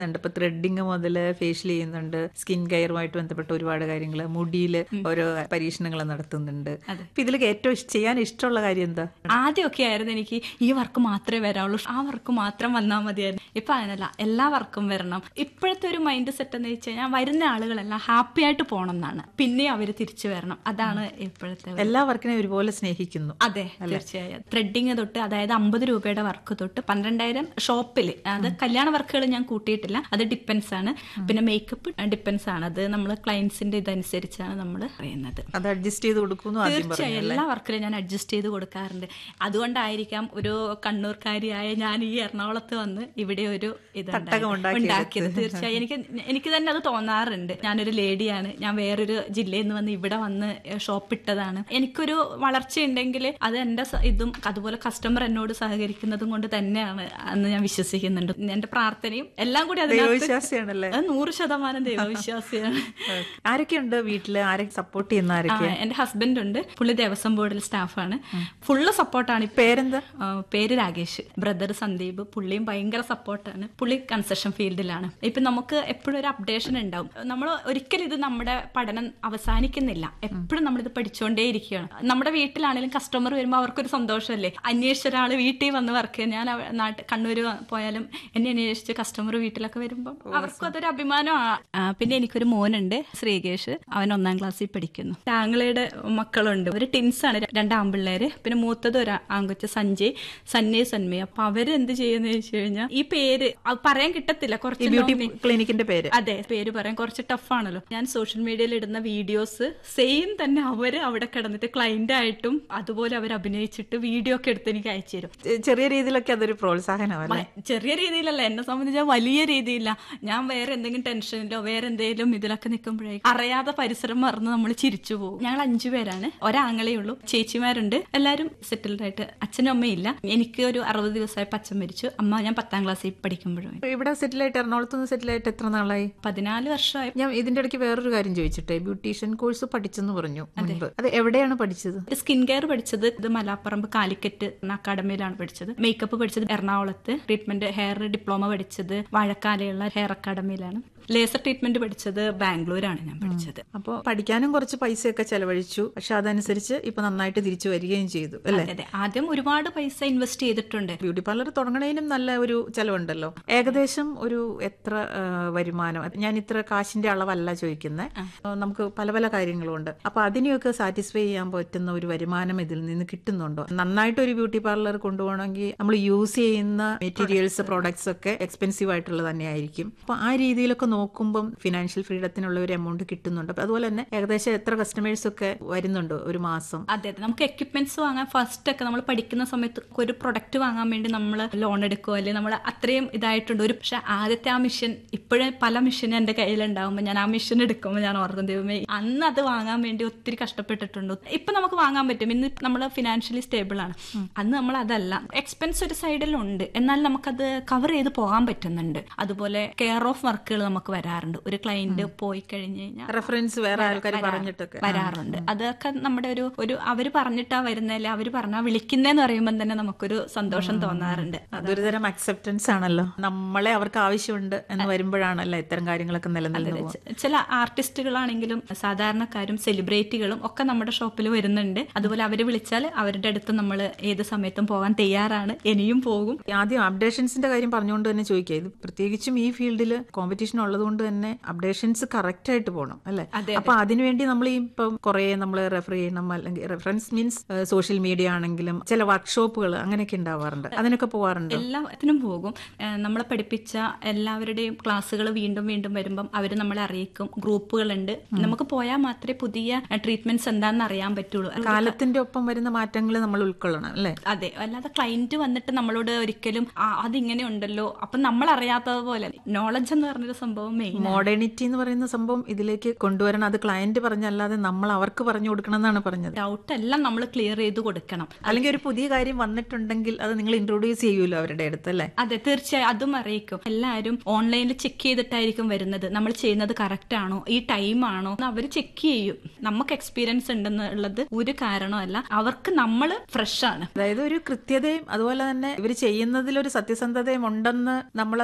ഉണ്ട് ഇപ്പൊ ത്രെഡിങ് മുതൽ ഫേഷ്യൽ ചെയ്യുന്നുണ്ട് സ്കിൻ കെയറുമായിട്ട് ബന്ധപ്പെട്ട ഒരുപാട് കാര്യങ്ങൾ മുടിയിൽ ഓരോ പരീക്ഷണങ്ങൾ നടത്തുന്നുണ്ട് അതെ. അപ്പൊ ഇതിലൊക്കെ ഏറ്റവും ഇഷ്- ചെയ്യാൻ ഇഷ്ടമുള്ള കാര്യം എന്താ ആദ്യമൊക്കെ ആയിരുന്നു എനിക്ക് ഈ വർക്ക് മാത്രമേ വരാവുള്ളൂ ആ വർക്ക് മാത്രം വന്നാൽ മതിയായിരുന്നു ഇപ്പൊ അതിനല്ല എല്ലാ വർക്കും വരണം ഇപ്പോഴത്തെ ഒരു മൈൻഡ് സെറ്റ് എന്ന് വെച്ച് കഴിഞ്ഞാൽ വരുന്ന ആളുകളെല്ലാം ഹാപ്പി ആയിട്ട് പോകണം എന്നാണ് പിന്നെ അവര് തിരിച്ചു വരണം അതാണ് ഇപ്പോഴത്തെ ഒരു- എല്ലാ വർക്കിനെയും ഒരുപോലെ സ്നേഹിക്കുന്നു അതെ തീർച്ചയായും ത്രെഡിങ് തൊട്ട് അതായത് അമ്പത് രൂപയുടെ വർക്ക് തൊട്ട് പന്ത്രണ്ടായിരം ഷോപ്പിൽ അത് കല്യാണ വർക്കുകൾ ഞാൻ കൂട്ടിയിട്ടില്ല അത് ഡിപ്പെൻസ് ആണ് പിന്നെ മേക്കപ്പ് ഡിപ്പെൻസ് ആണ് അത് നമ്മൾ ക്ലയൻസിന്റെ ഇതനുസരിച്ചാണ് നമ്മൾ പറയുന്നത് അത് അഡ്ജസ്റ്റ് ചെയ്ത് കൊടുക്കുന്നു ആദ്യം പറഞ്ഞു തീർച്ചയായും എല്ലാ വർക്കിലും ഞാൻ അഡ്ജസ്റ്റ് ചെയ്ത് കൊടുക്കാറുണ്ട് അതുകൊണ്ടായിരിക്കാം ഒരു കണ്ണൂർക്കാരിയായ ഞാൻ ഈ എറണാകുളത്ത് വന്ന് ഇവിടെ ഒരു ഇത് തട്ടകം ഉണ്ടാക്കിയെടുത്ത്. ഉണ്ടാക്കിയത് തീർച്ചയായും എനിക്ക് എനിക്ക് തന്നെ അത് തോന്നാറുണ്ട് ഞാനൊരു ലേഡിയാണ് ഞാൻ വേറൊരു ജില്ലയിൽ നിന്ന് വന്ന് ഇവിടെ വന്ന് ഷോപ്പ് ഇട്ടതാണ് എനിക്കൊരു വളർച്ചയുണ്ടെങ്കിൽ അത് എൻ്റെ സ- ഇതും അതുപോലെ കസ്റ്റമർ എന്നോട് സഹകരിക്കുന്നതും കൊണ്ട് തന്നെയാണ് എന്ന് ഞാൻ വിശ്വസിക്കുന്നുണ്ട് എന്റെ പ്രാർത്ഥനയും എല്ലാം കൂടി അതിനകത്ത് ദൈവവിശ്വാസിയാണല്ലേ അത് നൂറ് ശതമാനം ദൈവവിശ്വാസിയാണ് ആരൊക്കെയുണ്ട് വീട്ടില് ആരെ സപ്പോർട്ട് ചെയ്യുന്ന ആരൊക്കെ ആ, എന്റെ ഹസ്ബൻഡ് ഉണ്ട് പുള്ളി ദേവസ്വം ബോർഡിൽ സ്റ്റാഫാണ് ഫുള്ള് സപ്പോർട്ടാണ് ഇപ്പൊ പേരെന്താ ആ, പേര് രാകേഷ് ബ്രദർ സന്ദീപ് പുള്ളിയും ഭയങ്കര സപ്പോർട്ടാണ് പുള്ളി കൺസ്ട്രക്ഷൻ ഫീൽഡിലാണ് ഇപ്പൊ നമുക്ക് എപ്പോഴും ഒരു അപ്ഡേഷൻ ഉണ്ടാവും നമ്മൾ ഒരിക്കലും ഇത് നമ്മുടെ പഠനം അവസാനിക്കുന്നില്ല എപ്പോഴും നമ്മളിത് പഠിച്ചുകൊണ്ടേ ഇരിക്കുകയാണ് നമ്മുടെ വീട്ടിലാണെങ്കിലും കസ്റ്റമർ വരുമ്പോൾ അവർക്കൊരു സന്തോഷമല്ലേ അന്വേഷിച്ച ഒരാൾ വീട്ടിൽ വന്ന് വർക്ക് ചെയ്യാൻ ഞാൻ അവ- നാട്ട് കണ്ണൂർ പോയാലും എന്നെ അന്വേഷിച്ച് കസ്റ്റമർ വീട്ടിലൊക്കെ വരുമ്പോൾ അവർക്കും അതൊരു അഭിമാനമാണ് ആ, പിന്നെ എനിക്കൊരു മോനുണ്ട് ശ്രീകേഷ് അവൻ ഒന്നാം ക്ലാസ്സിൽ പഠിക്കുന്നു താങ്കളുടെ മക്കളുണ്ട് ഒരു ടിൻസ് ആണ് രണ്ട് ആൺപിള്ളേര് പിന്നെ മൂത്തത് ഒരു ആൺകൊച്ച് സഞ്ജയ് സന്യേ സന്മയ അപ്പൊ അവര് എന്ത് ചെയ്യുന്ന വെച്ച് കഴിഞ്ഞാൽ ഈ പേര് അത് പറയാൻ കിട്ടത്തില്ല ഈ കുറച്ച് ബ്യൂട്ടി long- ക്ലിനിക്കിന്റെ പേര് അതെ പേര് പറയാൻ കുറച്ച് ടഫാണല്ലോ ഞാൻ സോഷ്യൽ മീഡിയയിൽ ഇടുന്ന വീഡിയോസ് സെയിം തന്നെ അവര് അവിടെ കിടന്നിട്ട് ക്ലൈന്റ് ആയിട്ടും അതുപോലെ അവർ അഭിനയിച്ചിട്ട് വീഡിയോ ഒക്കെ എടുത്ത് എനിക്ക് അയച്ചു തരും ചെ- ചെറിയ രീതിയിലൊക്കെ അതൊരു പ്രോത്സാഹനമല്ലേ മ- ചെറിയ രീതിയിലല്ല എന്നെ സംബന്ധിച്ചാൽ വലിയ രീതിയില്ല ഞാൻ വേറെ എന്തെങ്കിലും ടെൻഷനിലോ വേറെ എന്തെങ്കിലും ഇതിലൊക്കെ നിൽക്കുമ്പോഴേ അറിയാതെ പരിസരം മറന്ന് നമ്മൾ ചിരിച്ചു പോകും ഞങ്ങൾ അഞ്ചു പേരാണ് ഒരാങ്ങളേ ഉള്ളൂ ചേച്ചിമാരുണ്ട് എല്ലാവരും സെറ്റിൽഡ് ആയിട്ട് അച്ഛനും അമ്മയും ഇല്ല എനിക്ക് ഒരു അറുപത് ദിവസമായപ്പോൾ അച്ഛൻ മരിച്ചു അമ്മ ഞാൻ പത്താം ക്ലാസ്സിൽ പഠിക്കുമ്പോഴും ഇവിടെ സെറ്റിലായിട്ട് എറണാകുളത്ത് നിന്ന് സെറ്റിലായിട്ട് എത്ര നാളായി പതിനാല് വർഷമായി ഞാൻ ഇതിന്റെ ഇടയ്ക്ക് വേറൊരു കാര്യം ചോദിച്ചിട്ടെ ബ്യൂട്ടീഷ്യൻ കോഴ്സ് പഠിച്ചെന്ന് പറഞ്ഞു മുൻപ് അത് എവിടെയാണ് പഠിച്ചത് സ്കിൻ കെയർ പഠിച്ചത് ഇത് മലാപ്പറമ്പ് കാലിക്കറ്റ് എന്ന അക്കാഡമിയിലാണ് പഠിച്ചത് മേക്കപ്പ് പഠിച്ചത് എറണാകുളത്ത് ട്രീറ്റ്മെന്റ് ഹെയർ ഡിപ്ലോമ പഠിച്ചത് വാഴക്കാലയുള്ള ഹെയർ അക്കാഡമിയിലാണ് ലേസർ ട്രീറ്റ്മെന്റ് പഠിച്ചത് ബാംഗ്ലൂരാണ് ഞാൻ പഠിച്ചത് അപ്പോൾ പഠിക്കാനും കുറച്ച് പൈസയൊക്കെ ചെലവഴിച്ചു പക്ഷെ അതനുസരിച്ച് ഇപ്പൊ നന്നായിട്ട് തിരിച്ചു വരികയും ചെയ്തു അല്ലേ അതെ അതെ ആദ്യം ഒരുപാട് പൈസ ഇൻവെസ്റ്റ് ചെയ്തിട്ടുണ്ട് ബ്യൂട്ടി പാർലർ തുടങ്ങണതിനും നല്ല ഒരു ചെലവുണ്ടല്ലോ ഏകദേശം ഒരു എത്ര ആ, വരുമാനം ഞാൻ ഇത്ര കാശിന്റെ അളവല്ല ചോദിക്കുന്നത് നമുക്ക് പല പല കാര്യങ്ങളും ഉണ്ട് അപ്പൊ അതിനെയൊക്കെ സാറ്റിസ്ഫൈ ചെയ്യാൻ പറ്റുന്ന ഒരു വരുമാനം ഇതിൽ നിന്ന് കിട്ടുന്നുണ്ടോ നന്നായിട്ട് ഒരു ബ്യൂട്ടി പാർലർ കൊണ്ടുപോകണമെങ്കിൽ നമ്മൾ യൂസ് ചെയ്യുന്ന മെറ്റീരിയൽസ് പ്രോഡക്ട്സ് ഒക്കെ എക്സ്പെൻസീവ് ആയിട്ടുള്ളത് തന്നെയായിരിക്കും അപ്പൊ ആ രീതിയിലൊക്കെ നോക്കുമ്പം ഫിനാൻഷ്യൽ ഫ്രീഡത്തിനുള്ള ഒരു എമൗണ്ട് കിട്ടുന്നുണ്ട് അപ്പൊ അതുപോലെ തന്നെ ഏകദേശം എത്ര കസ്റ്റമേഴ്സ് ഒക്കെ വരുന്നുണ്ടോ ഒരു മാസം അതെ അതെ നമുക്ക് എക്യുപ്മെന്റ്സ് വാങ്ങാൻ ഫസ്റ്റ് ഒക്കെ നമ്മൾ പഠിക്കുന്ന സമയത്ത് ഒരു പ്രൊഡക്റ്റ് വാങ്ങാൻ വേണ്ടി നമ്മൾ ലോൺ എടുക്കുക അല്ലെങ്കിൽ നമ്മൾ അത്രയും ഇതായിട്ടുണ്ട് ഒരു പക്ഷെ ആദ്യത്തെ ആ മിഷൻ ഇപ്പോഴും പല മിഷനും എൻ്റെ കയ്യിലുണ്ടാകുമ്പോൾ ഞാൻ ആ മിഷൻ എടുക്കുമ്പോൾ ഞാൻ ഓർക്കും ദൈവമേ അന്ന് അത് വാങ്ങാൻ വേണ്ടി ഒത്തിരി കഷ്ടപ്പെട്ടിട്ടുണ്ട് ഇപ്പൊ നമുക്ക് വാങ്ങാൻ പറ്റും ഇന്ന് നമ്മൾ ഫിനാൻഷ്യലി സ്റ്റേബിൾ ആണ് അന്ന് നമ്മൾ അതല്ല എക്സ്പെൻസ് ഒരു സൈഡിലുണ്ട് എന്നാൽ നമുക്കത് കവർ ചെയ്ത് പോകാൻ പറ്റുന്നുണ്ട് അതുപോലെ കെയർ ഓഫ് വർക്കുകൾ നമുക്ക് വരാറുണ്ട് ഒരു ക്ലയന്റ് പോയി കഴിഞ്ഞ് കഴിഞ്ഞാൽ റെഫറൻസ് വേറെ ആൾക്കാർ പറഞ്ഞിട്ടൊക്കെ വരാറുണ്ട് അതൊക്കെ നമ്മുടെ ഒരു ഒരു അവര് പറഞ്ഞിട്ടാ വരുന്നല്ലേ അവര് പറഞ്ഞാ വിളിക്കുന്നേന്ന് പറയുമ്പോൾ തന്നെ നമുക്കൊരു സന്തോഷം തോന്നാറുണ്ട് അതൊരു തരം അക്സെപ്റ്റൻസ് ആണല്ലോ നമ്മളെ അവർക്ക് ആവശ്യമുണ്ട് എന്ന് വരുമ്പോഴാണല്ലോ ഇത്തരം കാര്യങ്ങളൊക്കെ നിലനിൽന്നു പോകുന്നത് ചെ- ചില ആർട്ടിസ്റ്റുകളാണെങ്കിലും സാധാരണക്കാരും സെലിബ്രിറ്റികളും ഒക്കെ നമ്മുടെ ഷോപ്പിൽ വരുന്നുണ്ട് അതുപോലെ അവര് വിളിച്ചാൽ അവരുടെ അടുത്ത് നമ്മൾ ഏത് സമയത്തും പോകാൻ തയ്യാറാണ് ഇനിയും പോകും ആദ്യം അപ്ഡേഷൻസിന്റെ കാര്യം പറഞ്ഞുകൊണ്ട് തന്നെ ചോദിക്കുക ഇത് പ്രത്യേകിച്ചും ഈ ഫീൽഡിൽ കോമ്പറ്റീഷൻ ഉള്ളത് കൊണ്ട് തന്നെ അപ്ഡേഷൻസ് കറക്റ്റ് ആയിട്ട് പോകണം അല്ലെ അതെ, അപ്പൊ അതിനുവേണ്ടി നമ്മൾ ഈ ഇപ്പം കുറെ നമ്മൾ റെഫർ ചെയ്യണം അല്ലെങ്കിൽ റെഫറൻസ് മീൻസ് സോഷ്യൽ മീഡിയ ആണെങ്കിലും ചില വർക്ക്ഷോപ്പുകൾ അങ്ങനെയൊക്കെ ഉണ്ടാവാറുണ്ട് അതിനൊക്കെ പോവാറുണ്ട് എല്ലാത്തിനും പോകും ഏഹ് നമ്മളെ പഠിപ്പിച്ച എല്ലാവരുടെയും ക്ലാസ്സുകൾ വീണ്ടും വീണ്ടും വരുമ്പം അവർ നമ്മളെ അറിയിക്കും ഗ്രൂപ്പുകളുണ്ട് നമുക്ക് പോയാൽ മാത്രമേ പുതിയ ട്രീറ്റ്മെന്റ്സ് എന്താണെന്ന് അറിയാൻ പറ്റുള്ളൂ കാലത്തിന്റെ ഒപ്പം വരുന്ന മാറ്റങ്ങൾ നമ്മൾ ഉൾക്കൊള്ളണം അല്ലെ അതെ അല്ലാതെ ക്ലയന്റ് വന്നിട്ട് നമ്മളോട് ഒരിക്കലും "ആ, അതിങ്ങനെ ഉണ്ടല്ലോ അപ്പൊ നമ്മൾ അറിയാത്തത് പോലെ നോളജ് എന്ന് പറഞ്ഞൊരു സംഭവം മെയിൻ മോഡേണിറ്റി എന്ന് പറയുന്ന സംഭവം ഇതിലേക്ക് കൊണ്ടുവരണം അത് ക്ലയന്റ് പറഞ്ഞല്ലാതെ നമ്മൾ അവർക്ക് പറഞ്ഞു കൊടുക്കണം എന്നാണ് പറഞ്ഞത് ഡൗട്ട് എല്ലാം നമ്മൾ ക്ലിയർ ചെയ്ത് കൊടുക്കണം അല്ലെങ്കിൽ ഒരു പുതിയ കാര്യം വന്നിട്ടുണ്ടെങ്കിൽ അത് നിങ്ങൾ ഇൻട്രൊഡ്യൂസ് ചെയ്യുമല്ലോ അവരുടെ അടുത്ത് അല്ലേ അതെ തീർച്ചയായും അതും അറിയിക്കും എല്ലാവരും ഓൺലൈനിൽ ചെക്ക് ചെയ്തിട്ടായിരിക്കും വരുന്നത് നമ്മൾ ചെയ്യുന്നത് കറക്റ്റ് ആണോ ഈ ടൈം ആണോ എന്ന് അവർ ചെക്ക് ചെയ്യും നമുക്ക് എക്സ്പീരിയൻസ് ഉണ്ടെന്നുള്ളത് ഒരു കാരണമല്ല അവർക്ക് നമ്മൾ ഫ്രഷ് ആണ് അതായത് ഒരു കൃത്യതയും അതുപോലെ തന്നെ ഇവർ ചെയ്യുന്നതിൽ ഒരു സത്യസന്ധതയും ഉണ്ടെന്ന് നമ്മളത് ഉറപ്പിക്കണം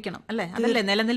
ജീവിക്കണം അല്ലേ അതല്ലേ നിലനിൽപ്പ്